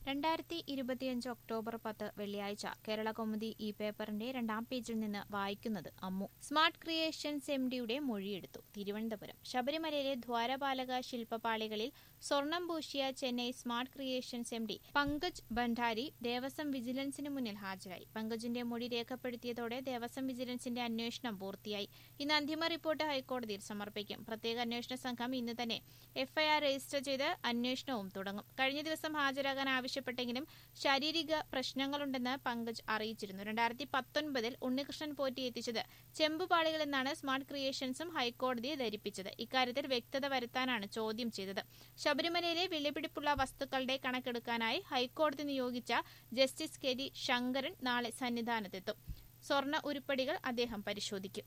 രണ്ടായിരത്തി ഇരുപത്തിയഞ്ച് ഒക്ടോബർ പത്ത് വെള്ളിയാഴ്ച കേരള കൗമുദി ഈ പേപ്പറിന്റെ രണ്ടാം പേജിൽ നിന്ന് വായിക്കുന്നത് അമ്മു സ്മാർട്ട് ക്രിയേഷൻസ് എം ഡിയുടെ മൊഴിയെടുത്തു തിരുവനന്തപുരം ശബരിമലയിലെ ദ്വാരപാലക ശില്പപാളികളിൽ സ്വർണം പൂശിയ Chennai smart creations M D Pankaj Bhandari Devaswom വിജിലൻസിന് മുന്നിൽ ഹാജരായി പങ്കജിന്റെ മൊഴി രേഖപ്പെടുത്തിയതോടെ ദേവസ്വം വിജിലൻസിന്റെ അന്വേഷണം പൂർത്തിയായി ഇന്ന് അന്തിമ റിപ്പോർട്ട് ഹൈക്കോടതിയിൽ സമർപ്പിക്കും പ്രത്യേക അന്വേഷണ സംഘം ഇന്ന് തന്നെ എഫ്ഐആർ രജിസ്റ്റർ ചെയ്ത് അന്വേഷണവും തുടങ്ങും കഴിഞ്ഞ ദിവസം ഹാജരാകാൻ ആവശ്യപ്പെട്ടെങ്കിലും ശാരീരിക പ്രശ്നങ്ങളുണ്ടെന്ന് പങ്കജ് അറിയിച്ചിരുന്നു രണ്ടായിരത്തി പത്തൊൻപതിൽ ഉണ്ണികൃഷ്ണൻ പോറ്റി എത്തിച്ചത് ചെമ്പുപാളികളെന്നാണ് സ്മാർട്ട് ക്രിയേഷൻസും ഹൈക്കോടതിയെ ധരിപ്പിച്ചത് ഇക്കാര്യത്തിൽ വ്യക്തത വരുത്താനാണ് ചോദ്യം ചെയ്തത് ശബരിമലയിലെ വിലപിടിപ്പുള്ള വസ്തുക്കളുടെ കണക്കെടുക്കാനായി ഹൈക്കോടതി നിയോഗിച്ച ജസ്റ്റിസ് കെ ഡി ശങ്കരൻ നാളെ സന്നിധാനത്തെത്തും സ്വർണ്ണ ഉരുപ്പടികൾ അദ്ദേഹം പരിശോധിക്കും